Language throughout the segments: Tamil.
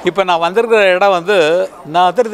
இப்போ நான் வந்திருக்கிற இடம் வந்து நாதிர்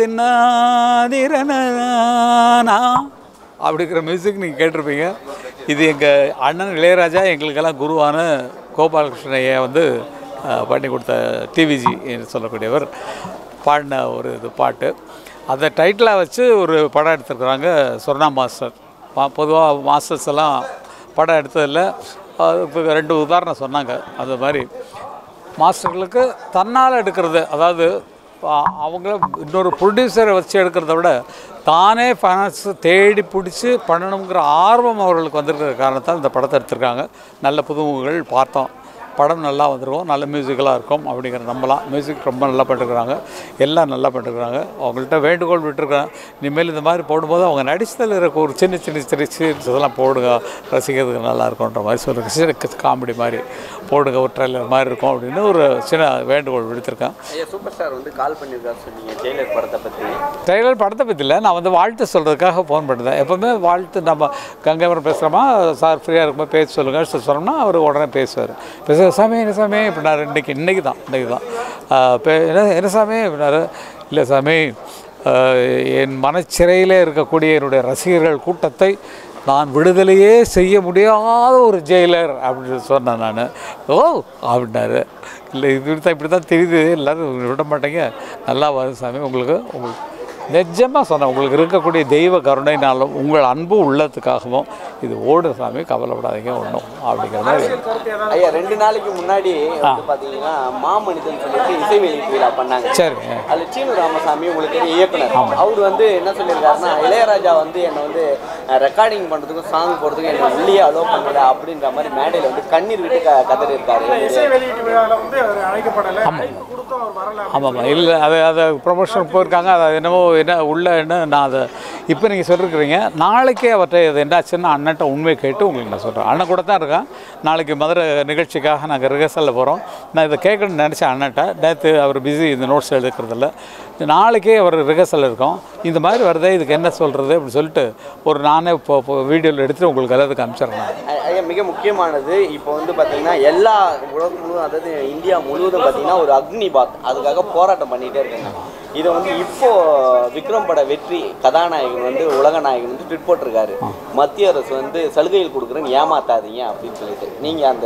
தின்னாதிரனா அப்படிங்கிற மியூசிக் நீங்கள் கேட்டிருப்பீங்க இது எங்கள் அண்ணன் இளையராஜா எங்களுக்கெல்லாம் குருவான கோபாலகிருஷ்ணன் ஐயா வந்து அஹ், பண்ணி கொடுத்த டிவிஜி என்று சொல்லக்கூடியவர் பாடின ஒரு இது பாட்டு அதை டைட்டிலாக வச்சு ஒரு படம் எடுத்திருக்கிறாங்க சொர்ணா மாஸ்டர் பொதுவாக மாஸ்டர்ஸ் எல்லாம் படம் எடுத்ததில்ல அதுக்கு ரெண்டு உதாரணம் சொன்னாங்க அது மாதிரி மாஸ்டர்களுக்கு தன்னால் எடுக்கிறது அதாவது அ- அவங்கள இன்னொரு ப்ரொடியூசரை வச்சு எடுக்கிறத விட தானே ஃபைனான்ஸ் தேடி பிடிச்சி பண்ணணுங்கிற ஆர்வம் அவர்களுக்கு வந்திருக்கிற காரணத்தால் இந்த படத்தை எடுத்திருக்காங்க நல்ல புதுமுகங்கள் பார்த்தோம் படம் நல்லா வந்திருக்கும் நல்ல மியூசிக்கலாக இருக்கும் அப்படிங்கிற நம்பலாம் மியூசிக் ரொம்ப நல்லா பண்ணிருக்கிறாங்க எல்லாம் நல்லா பண்ணிருக்கிறாங்க அவங்கள்ட்ட வேண்டுகோள் விட்டுருக்கேன் இனிமேல் இந்த மாதிரி போடும்போது அவங்க நடிச்சதில் இருக்க ஒரு சின்ன சின்ன சின்ன சீன்ஸ் இதெல்லாம் போடுங்க ரசிக்கிறதுக்கு நல்லா இருக்கும்ன்ற மாதிரி சொல்லுங்க சின்ன காமெடி மாதிரி போடுங்க ஒரு ட்ரெய்லர் மாதிரி இருக்கும் அப்படின்னு ஒரு சின்ன வேண்டுகோள் விடுத்திருக்கேன் ஐயா சூப்பர் ஸ்டார் வந்து கால் பண்ணியிருக்காரு சொன்னீங்க ஜெயிலர் படத்தை பற்றி ட்ரெய்லர் படத்தை பற்றி இல்லை நான் வந்து வாழ்த்து சொல்கிறதுக்காக ஃபோன் பண்ணுறேன் எப்போவுமே வாழ்த்து நம்ம கங்கைமரம் பேசுகிறோமா சார் ஃப்ரீயாக இருக்கும்போது பேச சொல்லுங்கள் சொ- சொன்னோம்னா அவர் உடனே பேசுவார் பேச சாமி என்ன சாமி அப்படின்னாரு இன்றைக்கி இன்றைக்கி தான் இன்றைக்கி தான் ஆஹ் பே என்ன என்ன சாமி அப்படின்னாரு இல்லை சாமி ஆஹ் என் மனச்சிறையிலே இருக்கக்கூடிய என்னுடைய ரசிகர்கள் கூட்டத்தை நான் விடுதலையே செய்ய முடியாத ஒரு ஜெயிலர் அப்படின்னு சொன்னேன் நான் ஓ அப்படின்னாரு இல்லை இது தான் இப்படி தான் தெரியுது எல்லோரும் விட மாட்டேங்க நல்லா வரும் சாமி உங்களுக்கு உங்களுக்கு நிஜமாக சொன்னேன் உங்களுக்கு இருக்கக்கூடிய தெய்வ கருணைனாலும் உங்கள் அன்பு உள்ளத்துக்காகவும் இது ஓடு சாமி கவலைப்படாதீங்க ஒன்றும் அப்படிங்கிற மாதிரி ஐயா ரெண்டு நாளைக்கு முன்னாடி வந்து பார்த்தீங்கன்னா மாமனிதன் சொல்லிட்டு இசை வெளியீட்டு விழா பண்ணாங்க சரி அதில் சீனு ராமசாமி உங்களுக்கு தெரியும் இயக்குனர் அவர் வந்து என்ன சொல்லியிருக்காருன்னா இளையராஜா வந்து என்னை வந்து ரெக்கார்டிங் பண்ணுறதுக்கும் சாங் போடுறதுக்கும் என்னை உள்ளே அலோவ் பண்ணல அப்படின்ற மாதிரி மேடையில் வந்து கண்ணீர் விட்டு க கதறி இருக்காரு இசை வெளியீட்டு விழாவில் வந்து அவர் அழைக்கப்படலை அழைப்பு கொடுத்தும் அவர் வரல ஆமாம் இல்லை அது அதை ப்ரொமோஷன் போயிருக்காங்க அது என்னமோ என்ன உள்ள என்ன நான் அதை இப்போ நீங்கள் சொல்லிருக்கிறீங்க நாளைக்கே அவர்கிட்ட இது என்னாச்சுன்னு அண்ணன்ட்ட உண்மை கேட்டு உங்களுக்கு நான் சொல்கிறேன் அண்ணன் கூட தான் இருக்கேன் நாளைக்கு மதுரை நிகழ்ச்சிக்காக நாங்கள் ரிஹர்சலில் போகிறோம் நான் இதை கேட்கணும்னு நினச்சேன் அண்ணன்ட்ட நேற்று அவர் பிஸி இந்த நோட்ஸ் எடுக்கிறதில்ல நாளைக்கே அவர் ரிஹர்சல் இருக்கும் இந்த மாதிரி வருதே இதுக்கு என்ன சொல்கிறது அப்படின்னு சொல்லிட்டு ஒரு நானே இப்போ இப்போ வீடியோவில் எடுத்துட்டு உங்களுக்கு எல்லாத்துக்கும் அனுப்பிச்சிடுறேன் ஐ- ஐயா மிக முக்கியமானது இப்போ வந்து பார்த்தீங்கன்னா எல்லா உலகம் முழுவதும் அதாவது இந்தியா முழுவதும் பார்த்தீங்கன்னா ஒரு அக்னி பாத் அதுக்காக போராட்டம் பண்ணிகிட்டே இருக்காங்க இதை வந்து இப்போ விக்ரம் பட வெற்றி கதாநாயகன் வந்து உலக நாயகன் வந்து ட்விட் போட்டிருக்காரு மத்திய அரசு வந்து சலுகைகள் கொடுக்குறேன்னு ஏமாத்தாதீங்க அப்படின்னு சொல்லிட்டு நீங்கள் அந்த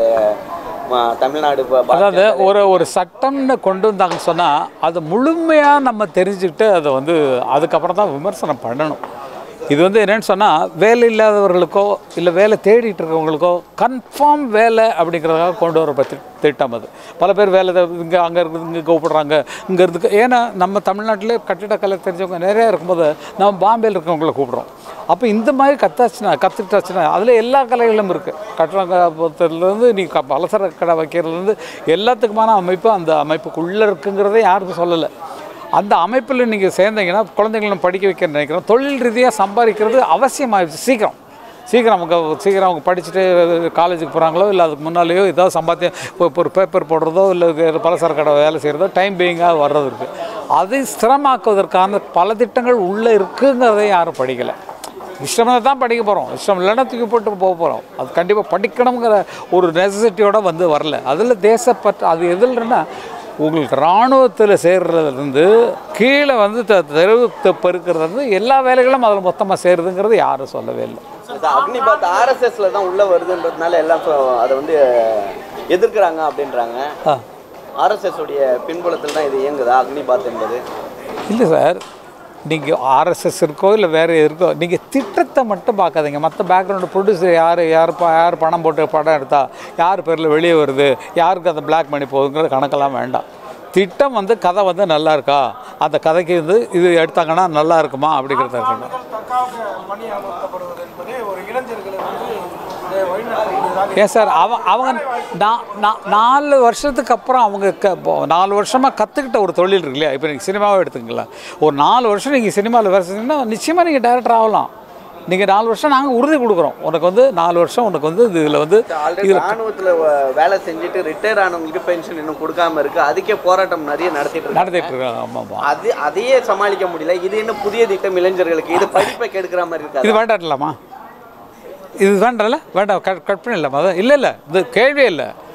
ம, தமிழ்நாடு ப- பா- அதாவது ஒரு ஒரு சட்டம்னு கொண்டு வந்தாங்கன்னு சொன்னால் அது முழுமையாக நம்ம தெரிஞ்சுக்கிட்டு அதை வந்து அதுக்கப்புறம் தான் விமர்சனம் பண்ணணும் இது வந்து என்னன்னு சொன்னால் வேலை இல்லாதவர்களுக்கோ இல்லை வேலை தேடிட்டு இருக்கவங்களுக்கோ கன்ஃபார்ம் வேலை அப்படிங்கிறதுக்காக கொண்டு வர பற்றி திட்டம் அது பல பேர் வேலை இங்கே அங்கே இருக்குது இங்கே கூப்பிடுறாங்க இங்கே இருக்கு ஏன்னா நம்ம தமிழ்நாட்டிலே கட்டிடக்கலை தெரிஞ்சவங்க நிறையா இருக்கும்போது நம்ம பாம்பேயில் இருக்கவங்கள கூப்பிடுறோம் அப்போ இந்த மாதிரி கத்தாச்சுன்னா கற்றுக்கிட்டாச்சுன்னா அதில் எல்லா கலைகளும் இருக்குது கட்டடத்துலேருந்து நீ க பலசர கடை வைக்கிறதுலேருந்து எல்லாத்துக்குமான அமைப்பு அந்த அமைப்புக்குள்ளே இருக்குங்கிறதே யாருக்கும் சொல்லலை அந்த அமைப்பில் நீங்கள் சேர்ந்தீங்கன்னா குழந்தைங்களை படிக்க வைக்க நினைக்கிறோம் தொழில் ரீதியாக சம்பாதிக்கிறது அவசியமாகிடுச்சு சீக்கிரம் சீக்கிரம் அவங்க சீக்கிரம் அவங்க படிச்சுட்டு காலேஜுக்கு போகிறாங்களோ இல்லை அதுக்கு முன்னாலேயோ ஏதாவது சம்பாத்தியம் இப்போ இப்போ ஒரு பேப்பர் போடுறதோ இல்லை வேறு பலசர கடை வேலை செய்கிறதோ டைம் பீயிங்காக வர்றது இருக்குது அதை ஸ்திரமாக்குவதற்கான பல திட்டங்கள் உள்ளே இருக்குங்கிறதை யாரும் படிக்கலை இஷ்டம் தான் படிக்க போகிறோம் இஷ்டம் இல்லைன்னா தூக்கி போட்டு போக போகிறோம் அது கண்டிப்பாக படிக்கணுங்கிற ஒரு நெசசிட்டியோட வந்து வரல அதில் தேசப்பற்று அது எதுலன்னா உங்களுக்கு இராணுவத்தில் சேர்றதுலேருந்து கீழே வந்து த தெருவு த- பெருக்கிறதுலேருந்து எல்லா வேலைகளும் அதில் மொத்தமாக சேருதுங்கிறது யாரும் சொல்லவே இல்லை இது அக்னிபாத் ஆர்எஸ்எஸ்ல தான் உள்ள வருதுன்றதுனால எல்லாம் சொ- அதை வந்து எதிர்க்கிறாங்க அப்படின்றாங்க ஆ ஆர்எஸ்எஸ் உடைய பின்புலத்தில் தான் இது இயங்குதா அக்னிபாத் என்பது இல்லை சார் நீங்கள் ஆர்எஸ்எஸ் இருக்கோ இல்லை வேறு இருக்கோ நீங்கள் திட்டத்தை மட்டும் பார்க்காதீங்க மற்ற பேக்ரவுண்டு ப்ரொடியூசர் யார் யார் ப யார் பணம் போட்டு படம் எடுத்தா யார் பேரில் வெளியே வருது யாருக்கு அந்த பிளாக் மணி போகுதுங்கிற கணக்கெல்லாம் வேண்டாம் திட்டம் வந்து கதை வந்து நல்லா இருக்கா அந்த கதைக்கு வந்து இது எடுத்தாங்கன்னா நல்லா இருக்குமா அப்படிங்கிறத இருக்கணும் தற்காக்க மணி அமர்த்தப்படுவது என்பது ஒரு இளைஞர்களை வந்து இதை வழிநடத்தக்கூடியதாக ஏன் சார் அவங்க அவங்க நா- நா- நாலு வருஷத்துக்கு அப்புறம் அவங்க க இப்போ நாலு வருஷமாக கற்றுக்கிட்ட ஒரு தொழில் இருக்கு இல்லையா இப்போ நீங்கள் சினிமாவே எடுத்துங்களேன் ஒரு நாலு வருஷம் நீங்கள் சினிமாவில் வேலை செஞ்சீங்கன்னா நிச்சயமாக நீங்கள் டேரக்டர் ஆகலாம் நீங்கள் நாலு வருஷம் நாங்கள் உறுதி கொடுக்குறோம் உனக்கு வந்து நாலு வருஷம் உனக்கு வந்து இதில் வந்து ஆல்ரெடி ராணுவத்தில் வேலை செஞ்சுட்டு ரிட்டையர் ஆனவங்களுக்கு பென்ஷன் இன்னும் கொடுக்காம இருக்கு அதுக்கே போராட்டம் நிறைய நடத்திட்டு இருக்காங்க நடத்திட்டு இருக்காங்க ஆமாம் ஆமாம் அது அதையே சமாளிக்க முடியல இது என்ன புதிய திட்டம் இளைஞர்களுக்கு இது படிப்பை கெடுக்கிற மாதிரி இது இருக்காது வேண்டாம்லாமா இது வேண்டாம்ல வேண்டாம் கட் கட் பண்ணிடலாமா அதான் இல்லை இல்லை இது கேள்வியே இல்லை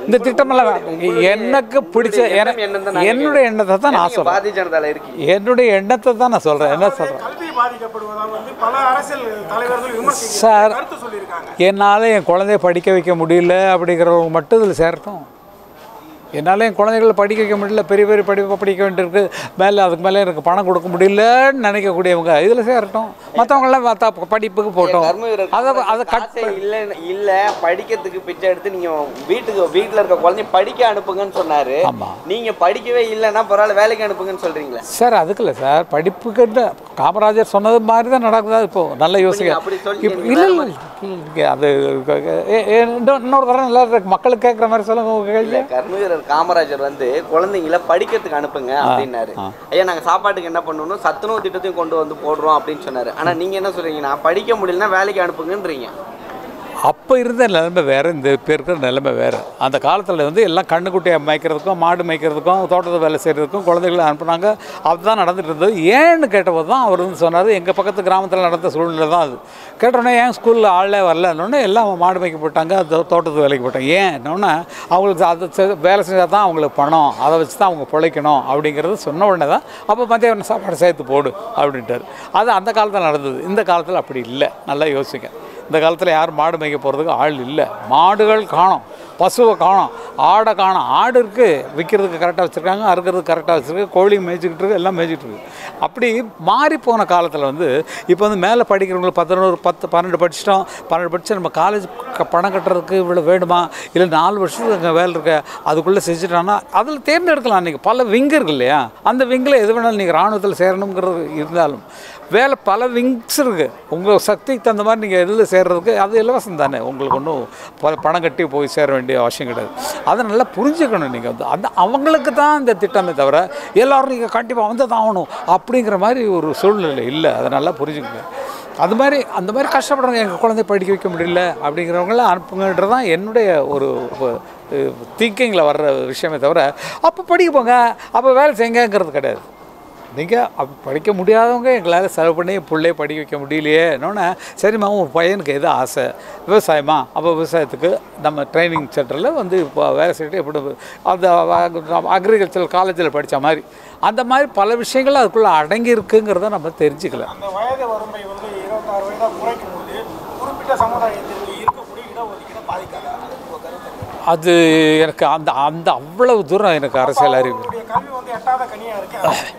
இந்த திட்டமெல்லாம் வேண்டாம். எனக்கு பிடிச்ச என- என்னுடைய எண்ணத்தை தான் நான் சொல்கிறேன் பாரதிய ஜனதால இருக்கீங்க என்னுடைய எண்ணத்தை தான் நான் சொல்கிறேன் என்ன சொல்கிறேன் கல்வி பாதிக்கப்படுவதால் வந்து பல அரசியல் தலைவர்கள் விமர்சிக்கிறாங்க சார் கருத்து சொல்லியிருக்காங்க என்னால் என் குழந்தைய படிக்க வைக்க முடியல அப்படிங்கிறவங்க மட்டும் இதில் சேரட்டும் என்னால் என் குழந்தைகளை படிக்க வைக்க முடியல பெரிய பெரிய படிப்பு படிக்க வேண்டியிருக்கு மேலே அதுக்கு மேலே எனக்கு பணம் கொடுக்க முடியலன்னு நினைக்கக்கூடியவங்க இதில் சேரட்டும் மற்றவங்களாம் மற்ற படிப்புக்கு போட்டோம் கர்ம வீரர் அதை அதை கட் காசே இல்ல இல்ல படிக்கிறதுக்கு பிச்சை எடுத்து நீங்க வீட்டுக்கு வீட்டுல இருக்க குழந்தைய படிக்க அனுப்புங்கன்னு சொன்னாரு ஆமாம் நீங்க படிக்கவே இல்லைன்னா பரவாயில்ல வேலைக்கு அனுப்புங்கன்னு சொல்றீங்களே சார் அதுக்கு இல்லை சார் படிப்புக்கு காமராஜர் சொன்னது மாதிரி தான் நடக்குதா இப்போ நல்ல யோசிக்க அப்படி சொல்லி இப்போ இல்லை இல்லை இல்லை, அது ஏ- ஏ- இன்னொரு இன்னொரு தடவை நல்லா இருக்கு மக்களுக்கு கேட்குற மாதிரி சொல்லுங்க உங்க கேள்வி கர்ம வீரர் காமராஜர் வந்து குழந்தைங்கள படிக்கிறதுக்கு அனுப்புங்க அப்படின்னாரு ஐயா நாங்க சாப்பாட்டுக்கு என்ன பண்ணணும் சத்துணவு திட்டத்தையும் கொண்டு வந்து போடுறோம் அப்படின்னு சொன்னாரு ஆனா நீங்க என்ன சொல்றீங்கன்னா படிக்க முடியலன்னா வேலைக்கு அனுப்புங்கன்றீங்க அப்போ இருந்த நிலைமை வேறு இந்த இப்போ இருக்கிற நிலைமை வேறு அந்த காலத்தில் வந்து எல்லாம் கண்ணுக்குட்டியை மேய்க்கிறதுக்கும் மாடு மேய்க்கிறதுக்கும் தோட்டத்தை வேலை செய்கிறதுக்கும் குழந்தைகளை அனுப்புனாங்க அதுதான் நடந்துட்டு இருந்தது ஏன்னு கேட்டபோது தான் அவர் வந்து சொன்னார் எங்கள் பக்கத்து கிராமத்தில் நடந்த சூழ்நிலை தான் அது கேட்டோன்னே ஏன் ஸ்கூலில் ஆளே வரலன்னொன்னே எல்லாம் மாடு மேய்க்க போட்டாங்க தோ- தோட்டத்து வேலைக்கு போட்டாங்க ஏன்னொன்னே அவங்களுக்கு அது செ- வேலை செஞ்சால் தான் அவங்களுக்கு பணம் அதை வச்சு தான் அவங்க பிழைக்கணும் அப்படிங்கிறது சொன்ன உடனே தான் அப்போ மத்தியானம் சாப்பாடு சேர்த்து போடு அப்படின்ட்டார் அது அந்த காலத்தில் நடந்தது இந்த காலத்தில் அப்படி இல்லை நல்லா யோசிங்க இந்த காலத்தில் யாரும் மாடு மேய்க்க போகிறதுக்கு ஆள் இல்லை மாடுகள் காணோம் பசுவை காணோம் ஆடை காணோம் ஆடு இருக்குது விற்கிறதுக்கு கரெக்டாக வச்சுருக்காங்க அறுக்கிறதுக்கு கரெக்டாக வச்சுருக்கு கோழி மேய்ச்சிக்கிட்டு இருக்கு எல்லாம் மேய்ச்சிட்டு இருக்கு அப்படி மாறி போன காலத்தில் வந்து இப்போ வந்து மேலே படிக்கிறவங்களுக்கு பதினோரு பத்து பன்னெண்டு படிச்சிட்டோம் பன்னெண்டு படிச்சு நம்ம காலேஜ் பணம் கட்டுறதுக்கு இவ்வளோ வேணுமா இல்லை நாலு வருஷத்துக்கு அங்கே வேலை இருக்க அதுக்குள்ளே செஞ்சுட்டாங்கன்னா அதில் தேர்ந்தெடுக்கலாம் அன்றைக்கி பல விங்கு இருக்கு இல்லையா அந்த விங்கில் எது வேணாலும் நீங்கள் ராணுவத்தில் சேரணுங்கிறது இருந்தாலும் வேலை பல விங்ஸ் இருக்குது உங்கள் சக்திக்கு தகுந்த மாதிரி நீங்கள் எதில் சேர்றதுக்கு அது இலவசம் தானே உங்களுக்கு ஒன்றும் ப பணம் கட்டி போய் சேர வேண்டிய அவசியம் கிடையாது அதை நல்லா புரிஞ்சுக்கணும் நீங்கள் வந்து அந்த அவங்களுக்கு தான் இந்த திட்டமே தவிர எல்லோரும் நீங்கள் கண்டிப்பாக வந்து தான் ஆகணும் அப்படிங்கிற மாதிரி ஒரு சூழ்நிலை இல்லை அதை நல்லா புரிஞ்சுக்கங்க அது மாதிரி அந்த மாதிரி கஷ்டப்படுறவங்க எங்கள் குழந்தைய படிக்க வைக்க முடியல அப்படிங்கிறவங்கள அனுப்புங்கன்றது தான் என்னுடைய ஒரு திங்கிங்கில் வர்ற விஷயமே தவிர அப்போ படிக்க போங்க அப்போ வேலை செய்யுங்கங்கிறது கிடையாது நீங்கள் அப்போ படிக்க முடியாதவங்க எங்களால் செலவு பண்ணி என் பிள்ளைய படிக்க வைக்க முடியலையே என்னொன்னே சரிம்மா உன் பையனுக்கு எது ஆசை விவசாயமா அப்போ விவசாயத்துக்கு நம்ம ட்ரைனிங் சென்டரில் வந்து இப்போ வேலை செய்யிட்டு எப்படி அந்த அக்ரிகல்ச்சர் காலேஜில் படித்த மாதிரி அந்த மாதிரி பல விஷயங்கள் அதுக்குள்ளே அடங்கி இருக்குங்கிறத நம்ம தெரிஞ்சுக்கல அந்த வயது வரம்பை வந்து இருபத்தாறு வயதாக குறைக்கும் போது குறிப்பிட்ட சமுதாயத்திற்கு இருக்கக்கூடிய இடஒதுக்கீடு பாதிக்காது அதுக்கு உங்க கருத்து என்ன? அது எனக்கு அந்த அந்த அவ்வளவு தூரம் எனக்கு அரசியல் அறிவு உங்களுடைய கல்வி வந்து எட்டாத கனியா இருக்கு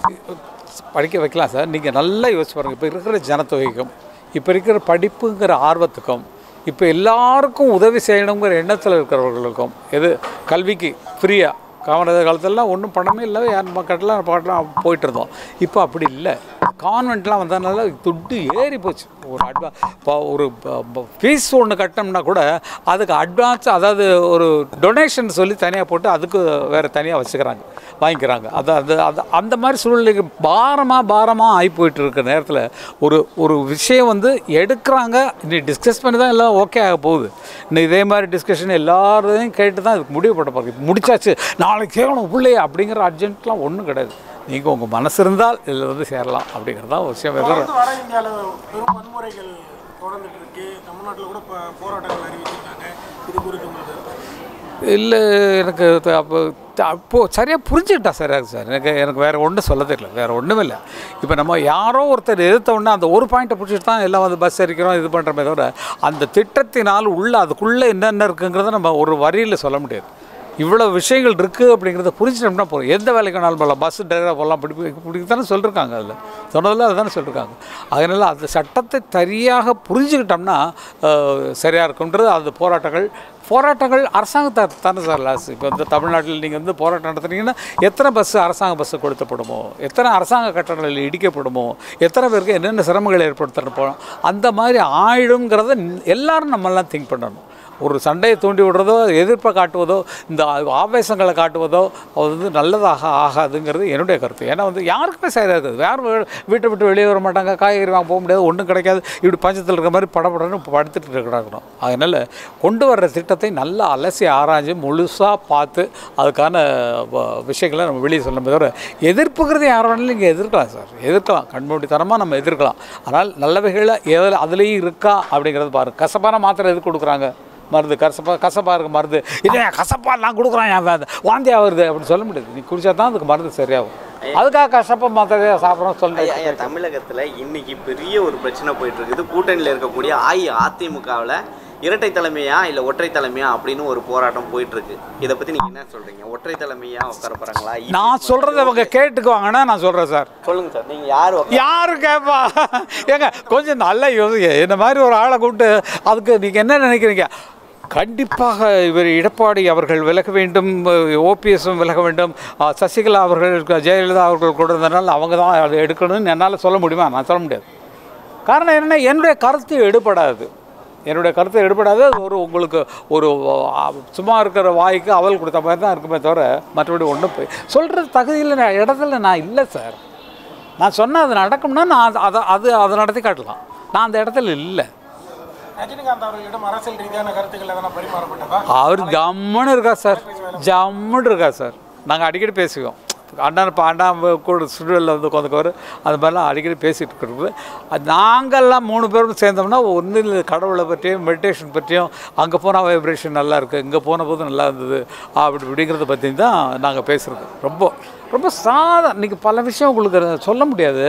படிக்க வைக்கலாம் சார் நீங்கள் நல்லா யோசிச்சு பாருங்கள் இப்போ இருக்கிற ஜனத்தொகைக்கும் இப்போ இருக்கிற படிப்புங்கிற ஆர்வத்துக்கும் இப்போ எல்லாருக்கும் உதவி செய்யணுங்கிற எண்ணத்தில் இருக்கிறவர்களுக்கும் எது கல்விக்கு ஃப்ரீயாக காமராஜர் காலத்துலலாம் ஒன்றும் பணமே இல்லை யார் மக்கள்லாம் பாட்டெலாம் போயிட்டு இருந்தோம் இப்போ அப்படி இல்லை கான்வெண்ட்லாம் வந்ததுனால துட்டு ஏறி போச்சு ஒரு அட்வா இப்போ ஒரு ஃபீஸ் ஒன்று கட்டினோம்னா கூட அதுக்கு அட்வான்ஸ் அதாவது ஒரு டொனேஷன் சொல்லி தனியாக போட்டு அதுக்கு வேறு தனியாக வச்சுக்கிறாங்க வாங்கிக்கிறாங்க அது அது அது அந்த மாதிரி சூழ்நிலைக்கு பாரமாக பாரமாக ஆகி போயிட்டு இருக்க நேரத்தில் ஒரு ஒரு விஷயம் வந்து எடுக்கிறாங்க இன்னைக்கு டிஸ்கஸ் பண்ணி தான் எல்லாம் ஓகே ஆக போகுது இன்னும் இதே மாதிரி டிஸ்கஷன் எல்லாரையும் கேட்டு தான் இதுக்கு முடிவு பண்ண போகிறது முடிச்சாச்சு நாளைக்கு கேட்கணும் பிள்ளைய அப்படிங்கிற அர்ஜென்ட்லாம் ஒன்றும் கிடையாது நீங்கள் உங்கள் மனசு இருந்தால் இதில் வந்து சேரலாம் அப்படிங்கிறது தான் ஒரு விஷயம் வேறு தொடர்ந்து வட இந்தியாவில் பெரும் வன்முறைகள் தொடர்ந்துட்டு இருக்கு தமிழ்நாட்டில் கூட இப்போ போராட்டங்கள் அறிவிச்சிருக்காங்க இது குறித்து உங்களுக்கு இல்லை எனக்கு த- அப்போ த- அப்போ சரியாக புரிஞ்சுக்கிட்டா சரியாக சார் எனக்கு எனக்கு வேறு ஒன்றும் சொல்ல தெரியல வேறு ஒன்றும் இல்லை இப்போ நம்ம யாரோ ஒருத்தர் எதிர்த்த உடனே அந்த ஒரு பாயிண்ட்டை பிடிச்சிட்டு தான் எல்லாம் வந்து பஸ் அடிக்கிறோம் இது பண்ணுறமே தவிர அந்த திட்டத்தினால் உள்ள அதுக்குள்ளே என்னென்ன இருக்குங்கிறத நம்ம ஒரு வரியில் சொல்ல முடியாது இவ்வளோ விஷயங்கள் இருக்குது அப்படிங்கிறத புரிஞ்சிட்டோம்னா போதும் எந்த வேலைக்கு வேணாலும் போகலாம் பஸ் டிரைவராக போகலாம் பிடி இப்படி தானே சொல்லியிருக்காங்க அதில் சொன்னதில் அதுதானே சொல்லியிருக்காங்க அதனால் அந்த சட்டத்தை சரியாக புரிஞ்சுக்கிட்டோம்னா அஹ், சரியாக இருக்குன்றது அந்த போராட்டங்கள் போராட்டங்கள் அரசாங்கத்தை தானே சார் லாஸ் இப்போ வந்து தமிழ்நாட்டில் நீங்கள் வந்து போராட்டம் நடத்துனீங்கன்னா எத்தனை பஸ்ஸு அரசாங்க பஸ்ஸு கொடுத்தப்படுமோ எத்தனை அரசாங்க கட்டணங்கள் இடிக்கப்படுமோ எத்தனை பேருக்கு என்னென்ன சிரமங்கள் ஏற்படுத்தணும் அந்த மாதிரி ஆயிடுங்கிறத எல்லாரும் நம்மெல்லாம் திங்க் பண்ணணும் ஒரு சண்டையை தூண்டி விடுறதோ எதிர்ப்பை காட்டுவதோ இந்த ஆவேசங்களை காட்டுவதோ அது வந்து நல்லதாக ஆகாதுங்கிறது என்னுடைய கருத்து ஏன்னா வந்து யாருக்குமே சரியாக இருக்குது யாரும் வீ- வீட்டை விட்டு வெளியே வர மாட்டாங்க காய்கறி வாங்க போக முடியாது ஒன்றும் கிடைக்காது இப்படி பஞ்சத்தில் இருக்கிற மாதிரி படப்படன்னு படுத்துட்டு இருக்கிறாங்க அதனால் கொண்டு வர்ற திட்டத்தை நல்லா அலசி ஆராய்ஞ்சு முழுசாக பார்த்து அதுக்கான வ- விஷயங்களை நம்ம வெளியே சொல்ல தவிர எதிர்ப்புங்கிறது யார் வேணாலும் நீங்கள் எதிர்க்கலாம் சார் எதிர்க்கலாம் கண்மூடித்தனமாக நம்ம எதிர்க்கலாம் ஆனால் நல்லவைகளை எதில் அதுலேயும் இருக்கா அப்படிங்கிறது பாருங்க கசப்பான மாத்திரை எதுக்கு கொடுக்குறாங்க மருந்து கசப்பா கசப்பாக இருக்க மருந்து இல்லை கசப்பா நான் கொடுக்குறேன் என் வே- வாந்தியாக வருது அப்படின்னு சொல்ல முடியாது நீ குடிச்சா தான் அதுக்கு மருந்து சரியாகும் அதுக்காக கசப்பா மாத்திரையை சாப்பிட்றோம் ஐயா, சொல்லுங்க ஐயா தமிழகத்துல இன்னைக்கு பெரிய ஒரு பிரச்சனை போயிட்டு இருக்குது கூட்டணியில் இருக்கக்கூடிய அஇஅதிமுகவில் இரட்டை தலைமையா இல்ல ஒற்றை தலைமையா அப்படின்னு ஒரு போராட்டம் போயிட்டு இருக்கு இதை பத்தி நீங்க என்ன சொல்றீங்க ஒற்றை தலைமையா உட்கார போறாங்களா நான் சொல்கிறத அவங்க கேட்டுக்குவாங்கன்னா நான் சொல்கிறேன் சார் சொல்லுங்க சார் நீங்க யார் உட்கார- யாரு கேட்பா ஏங்க கொஞ்சம் நல்ல யோசிங்க என்ன மாதிரி ஒரு ஆளை கூப்பிட்டு அதுக்கு நீங்கள் என்ன நினைக்கிறீங்க கண்டிப்பாக இவர் எடப்பாடி அவர்கள் விலக வேண்டும் ஓபிஎஸும் விலக வேண்டும் அஹ், சசிகலா அவர்கள் ஜெயலலிதா அவர்கள் கூட இருந்தனால அவங்க தான் அதை எடுக்கணும்னு என்னால் சொல்ல முடியுமா நான் சொல்ல முடியாது காரணம் என்னென்னா என்னுடைய கருத்து எடுபடாது என்னுடைய கருத்து எடுபடாது அது ஒரு உங்களுக்கு ஒரு அஹ், சும்மா இருக்கிற வாய்க்கு அவல் கொடுத்த மாதிரி தான் இருக்குமே தவிர மற்றபடி ஒன்றும் போய் சொல்கிறது தகுதியில் நான் இடத்துல நான் இல்லை சார் நான் சொன்னால் அது நடக்கும்னா நான் அது- அதை அது அதை நடத்தி காட்டலாம் நான் அந்த இடத்துல இல்லை ரஜினிகாந்த் அவர்களிடம் அரசியல் ரீதியான கருத்துக்கள் எதனா பரிமாறப்பட்டதா அவர் ஜம்முன்னு இருக்கா சார் ஜம்முன்னு இருக்கா சார் நாங்கள் அடிக்கடி பேசுவோம் அண்ணன் இப்போ அண்ணா கூட சுடுவலில் வந்து உட்காந்துக்குவார் அது மாதிரிலாம் அடிக்கடி பேசிகிட்டு இருக்கிறது அது நாங்கள்லாம் மூணு பேரும் சேர்ந்தோம்னா ஒன்றும் இல்லை கடவுளை பற்றியும் மெடிடேஷன் பற்றியும் அங்கே போனால் வைப்ரேஷன் நல்லா இருக்குது இங்கே போன போது நல்லா இருந்தது அப்படி இப்படிங்கிறத பற்றி தான் நாங்கள் பேசுகிறது ரொம்ப ரொம்ப சாதா இன்றைக்கி பல விஷயம் உங்களுக்கு சொல்ல முடியாது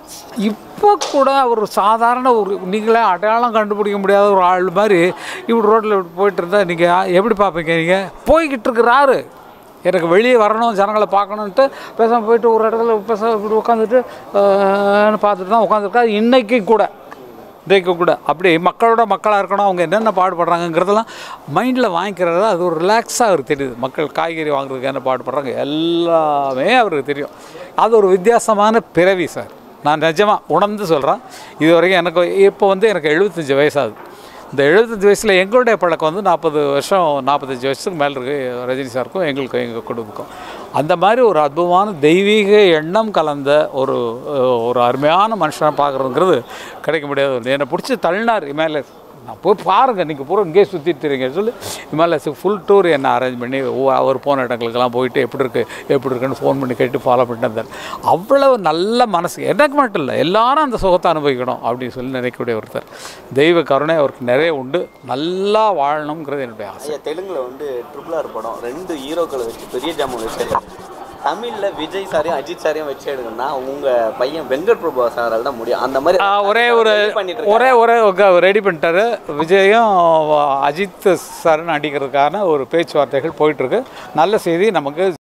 இப்போ கூட ஒரு சாதாரண ஒரு நீங்களே அடையாளம் கண்டுபிடிக்க முடியாத ஒரு ஆள் மாதிரி இப்படி ரோட்டில் இப்படி போயிட்டு இருந்தால் நீங்கள் எப்படி பார்ப்பீங்க நீங்கள் போய்கிட்டு இருக்கிறாரு எனக்கு வெளியே வரணும் ஜனங்களை பார்க்கணுன்ட்டு பேசாமல் போயிட்டு ஒரு இடத்துல பேச இப்படி உட்காந்துட்டு பார்த்துட்டு தான் உட்காந்துருக்கா இன்றைக்கி கூட இன்றைக்கு கூட அப்படி மக்களோட மக்களாக இருக்கணும் அவங்க என்னென்ன பாடுபடுறாங்கங்கிறதெல்லாம் மைண்டில் வாங்கிக்கிறது அது ஒரு ரிலாக்ஸாக அவருக்கு தெரியுது மக்கள் காய்கறி வாங்குறதுக்கு என்ன பாடுபடுறாங்க எல்லாமே அவருக்கு தெரியும் அது ஒரு வித்தியாசமான பிறவி சார் நான் நிஜமாக உணர்ந்து சொல்கிறேன் இது வரைக்கும் எனக்கு இப்போ வந்து எனக்கு எழுபத்தஞ்சி வயசாகுது இந்த எழுபத்தஞ்சு வயசில் எங்களுடைய பழக்கம் வந்து நாற்பது வருஷம் நாற்பத்தஞ்சு வருஷத்துக்கு மேலே இருக்கு ரஜினி சாருக்கும் எங்களுக்கும் எங்கள் குடும்பக்கும் அந்த மாதிரி ஒரு அற்புதமான தெய்வீக எண்ணம் கலந்த ஒரு அஹ், ஒரு அருமையான மனுஷனை பார்க்குறதுங்கிறது கிடைக்க முடியாது ஒண்ணு. என்னை பிடிச்சி தள்ளினார் இமேலஸ் நான் போய் பாருங்கள் நீங்கள் பூரா இங்கேயே சுற்றிட்டு இருக்கீங்கன்னு சொல்லி இமேலஸுக்கு ஃபுல் டூர் என்ன அரேஞ்ச் பண்ணி ஓ- அவர் போன இடங்களுக்கெல்லாம் போயிட்டு எப்படி இருக்குது எப்படி இருக்குன்னு ஃபோன் பண்ணி கேட்டு ஃபாலோ பண்ணிட்டு வந்தார் அவ்வளவு நல்ல மனசு எனக்கு மட்டும் இல்லை எல்லாரும் அந்த சுகத்தை அனுபவிக்கணும் அப்படின்னு சொல்லி நினைக்கக்கூடிய ஒருத்தர் தெய்வ கருணை அவருக்கு நிறைய உண்டு நல்லா வாழணுங்கிறது என்னுடைய ஆசை ஐயா தெலுங்குல வந்து ட்ரிபிள் ஆர் படம் ரெண்டு ஹீரோக்களை வச்சு பெரிய ஜாமான் வச்சு எடுத்தாங்க. தமிழ்ல விஜய் சாரையும் அஜித் சாரையும் வச்சு எடுக்கணும்னா உங்க பையன் வெங்கட் பிரபு சாரால் தான் முடியும் அந்த மாதிரி ஆ, ஒரே ஒரு ready பண்ணிட்டு இருக்காரு. ஒரே ஒரே ரெடி பண்ணிட்டாரு விஜயும் அஜித் சார் நடிக்கிறதுக்கான ஒரு பேச்சுவார்த்தைகள் போயிட்டுருக்கு நல்ல செய்தி நமக்கு